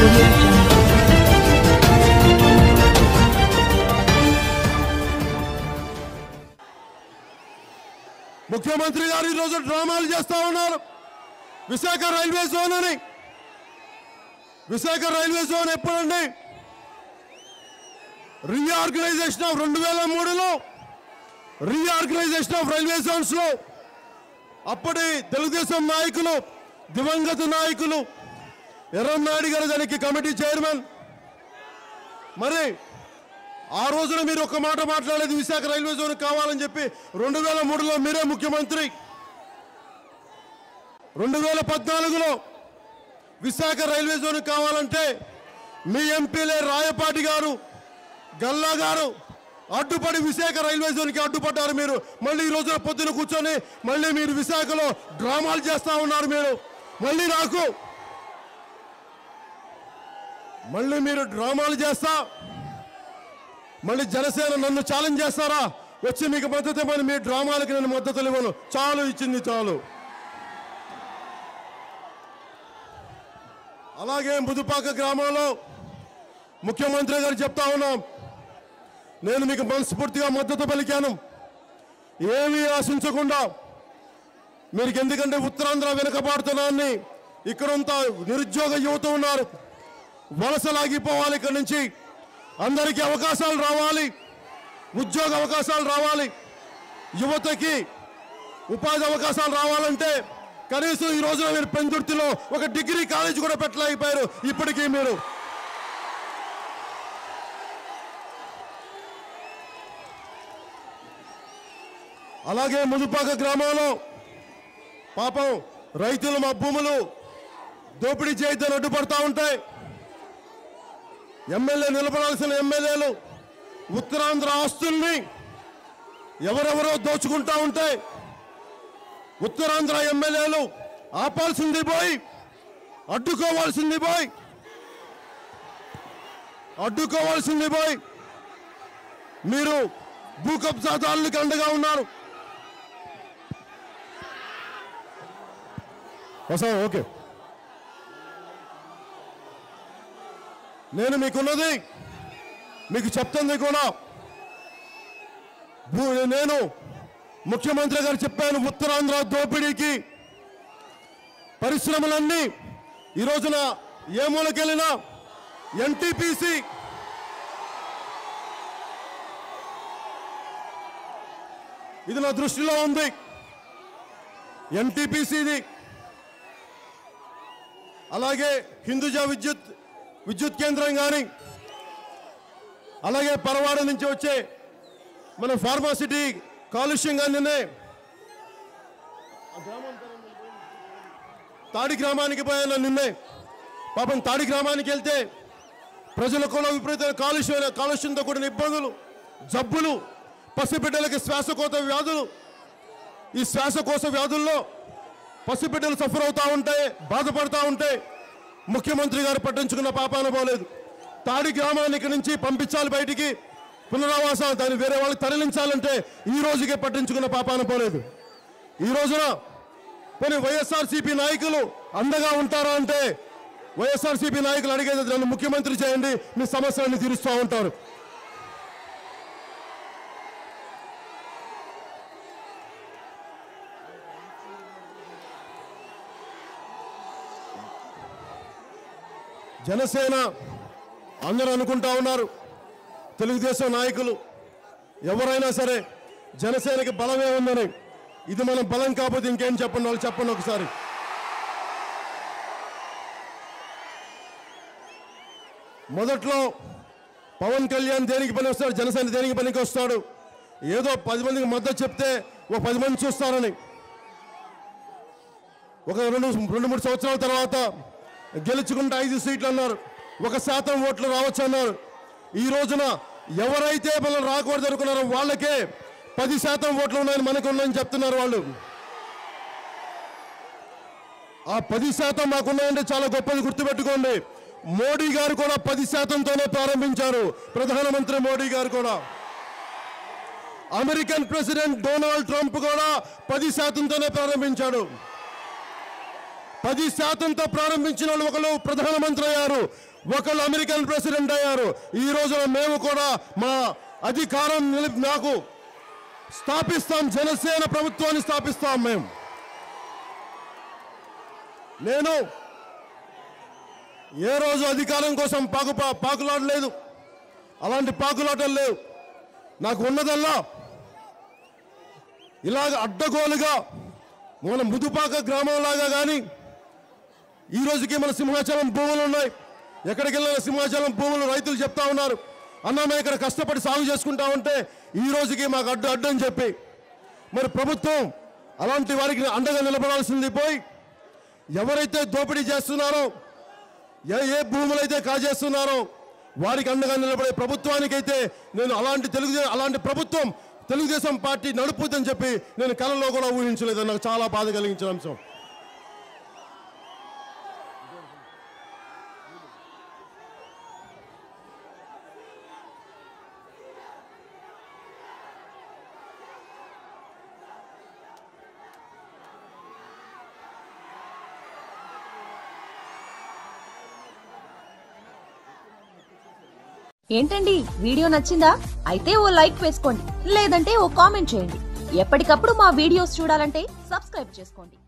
audio jungle. ముఖ్యమంత్రి గారు ఈరోజు డ్రామాలు చేస్తా ఉన్నారు విశాఖ రైల్వే జోన్ అని విశాఖ రైల్వే జోన్ ఎప్పుడండి రీఆర్గనైజేషన్ ఆఫ్ రెండు వేల మూడులో రీఆర్గనైజేషన్ ఆఫ్ రైల్వే జోన్స్ లో అప్పటి తెలుగుదేశం నాయకులు దివంగత నాయకులు ఎర్రన్నాయుడు గారు దానికి కమిటీ చైర్మన్ మరి ఆ రోజున మీరు ఒక్క మాట మాట్లాడేది విశాఖ రైల్వే జోన్ కావాలని చెప్పి రెండు వేల మూడులో మీరే ముఖ్యమంత్రి రెండు వేల పద్నాలుగులో విశాఖ రైల్వే జోన్ కావాలంటే మీ ఎంపీలే రాయపాటి గారు గల్లా గారు అడ్డుపడి విశాఖ రైల్వే జోన్కి అడ్డుపడ్డారు మీరు మళ్ళీ ఈ రోజున పొద్దున కూర్చొని మళ్ళీ మీరు విశాఖలో డ్రామాలు చేస్తా ఉన్నారు మీరు మళ్ళీ నాకు మళ్ళీ మీరు డ్రామాలు చేస్తా మళ్ళీ జనసేన నన్ను ఛాలెంజ్ చేస్తారా వచ్చి మీకు మద్దతు ఇవ్వని మీ డ్రామాలకి నేను మద్దతులు ఇవ్వను చాలు ఇచ్చింది చాలు అలాగే ముదుపాక గ్రామంలో ముఖ్యమంత్రి గారు చెప్తా ఉన్నాం నేను మీకు మనస్ఫూర్తిగా మద్దతు పలికాను ఏమీ ఆశించకుండా మీరు ఎందుకంటే ఉత్తరాంధ్ర వెనుకబాడుతున్నాన్ని ఇక్కడంతా నిరుద్యోగ యువత ఉన్నారు వలసలాగిపోవాలి ఇక్కడి నుంచి అందరికీ అవకాశాలు రావాలి ఉద్యోగ అవకాశాలు రావాలి యువతకి ఉపాధి అవకాశాలు రావాలంటే కనీసం ఈ రోజున మీరు పెందుర్తిలో ఒక డిగ్రీ కాలేజ్ కూడా పెట్టలేకపోయారు ఇప్పటికీ మీరు అలాగే ముదుపాక గ్రామంలో పాపం రైతులు మా భూములు దోపిడీ చేయొద్దని అడ్డుపడతా ఉంటాయి ఎమ్మెల్యే నిలబడాల్సిన ఎమ్మెల్యేలు ఉత్తరాంధ్ర ఆస్తుల్ని ఎవరెవరో దోచుకుంటా ఉంటే ఉత్తరాంధ్ర ఎమ్మెల్యేలు ఆపాల్సింది పోయి అడ్డుకోవాల్సింది పోయి అడ్డుకోవాల్సింది పోయి మీరు భూ కబ్జాదారులకు అండగా ఉన్నారు వసా ఓకే నేను మీకున్నది మీకు చెప్తుంది కూడా భూ- నేను ముఖ్యమంత్రి గారు చెప్పాను ఉత్తరాంధ్ర దోపిడీకి పరిశ్రమలన్నీ ఈ రోజున ఏ మూలకెళ్ళినా ఎన్టీపీసీ ఇది నా దృష్టిలో ఉంది ఎన్టీపీసీది అలాగే హిందూజా విద్యుత్ విద్యుత్ కేంద్రం కానీ అలాగే పరవాడ నుంచి వచ్చే మన ఫార్మాసిటీ కాలుష్యం కానీ తాడి గ్రామానికి పోయాను నిన్నే పాపం తాడి గ్రామానికి వెళ్తే ప్రజలకు కూడా విపరీతమైన కాలుష్యం కాలుష్యంతో కూడిన ఇబ్బందులు జబ్బులు పసిబిడ్డలకి శ్వాసకోశ వ్యాధులు ఈ శ్వాసకోశ వ్యాధుల్లో పసిబిడ్డలు సఫర్ అవుతా ఉంటే బాధపడతా ఉంటే ముఖ్యమంత్రి గారు పట్టించుకున్న పాపాన పోలేదు తాడి గ్రామానికి నుంచి పంపించాలి బయటికి పునరావాసం దాన్ని వేరే వాళ్ళకి తరలించాలంటే ఈ రోజుకే పట్టించుకున్న పాపాన పోలేదు ఈ రోజున కొన్ని వైఎస్ఆర్సీపీ నాయకులు అండగా ఉంటారా అంటే వైఎస్ఆర్సీపీ నాయకులు అడిగేది నన్ను ముఖ్యమంత్రి చేయండి మీ సమస్యలను తీరుస్తూ ఉంటారు జనసేన అందరూ అనుకుంటా ఉన్నారు తెలుగుదేశం నాయకులు ఎవరైనా సరే జనసేనకి బలమే ఉందని ఇది మనం బలం కాకపోతే ఇంకేం చెప్పండి వాళ్ళు చెప్పండి ఒకసారి మొదట్లో పవన్ కళ్యాణ్ దేనికి పని వస్తాడు జనసేన దేనికి పనికి వస్తాడు ఏదో పది మందికి మద్దతు చెప్తే ఒక పది మంది చూస్తారని ఒక రెండు రెండు మూడు సంవత్సరాల తర్వాత గెలుచుకుంటే ఐదు సీట్లు అన్నారు ఒక శాతం ఓట్లు రావచ్చు అన్నారు ఈ రోజున ఎవరైతే మనం రాకూడదు అనుకున్నారో వాళ్ళకే పది శాతం ఓట్లు ఉన్నాయని మనకు ఉన్నాయని చెప్తున్నారు వాళ్ళు ఆ పది శాతం మాకున్నాయంటే చాలా గొప్పది గుర్తుపెట్టుకోండి మోడీ గారు కూడా పది శాతంతోనే ప్రారంభించారు ప్రధానమంత్రి మోడీ గారు కూడా అమెరికన్ ప్రెసిడెంట్ డొనాల్డ్ ట్రంప్ కూడా పది శాతంతోనే ప్రారంభించాడు పది శాతంతో ప్రారంభించిన వాళ్ళు ఒకళ్ళు ప్రధానమంత్రి అయ్యారు ఒకళ్ళు అమెరికన్ ప్రెసిడెంట్ అయ్యారు ఈ రోజున మేము కూడా మా అధికారం నిలిపి నాకు స్థాపిస్తాం జనసేన ప్రభుత్వాన్ని స్థాపిస్తాం మేము నేను ఏ రోజు అధికారం కోసం పాకు పాకులాడలేదు అలాంటి పాకులాటలు లేవు నాకు ఉన్నదల్లా ఇలాగ అడ్డగోలుగా మన ముదుపాక గ్రామంలాగా కానీ ఈ రోజుకి మన సింహాచలం భూములు ఉన్నాయి ఎక్కడికి వెళ్ళిన సింహాచలం భూములు రైతులు చెప్తా ఉన్నారు అన్న మేము ఇక్కడ కష్టపడి సాగు చేసుకుంటా ఉంటే ఈ రోజుకి మాకు అడ్డు అడ్డు అని చెప్పి మరి ప్రభుత్వం అలాంటి వారికి అండగా నిలబడాల్సింది పోయి ఎవరైతే దోపిడీ చేస్తున్నారో ఏ ఏ భూములైతే కాజేస్తున్నారో వారికి అండగా నిలబడే ప్రభుత్వానికైతే నేను అలాంటి తెలుగు అలాంటి ప్రభుత్వం తెలుగుదేశం పార్టీ నడుపుద్దని చెప్పి నేను కలలో కూడా ఊహించలేదు నాకు చాలా బాధ కలిగించిన అంశం ఏంటండి వీడియో నచ్చిందా అయితే ఓ లైక్ వేసుకోండి లేదంటే ఓ కామెంట్ చేయండి ఎప్పటికప్పుడు మా వీడియోస్ చూడాలంటే సబ్స్క్రైబ్ చేసుకోండి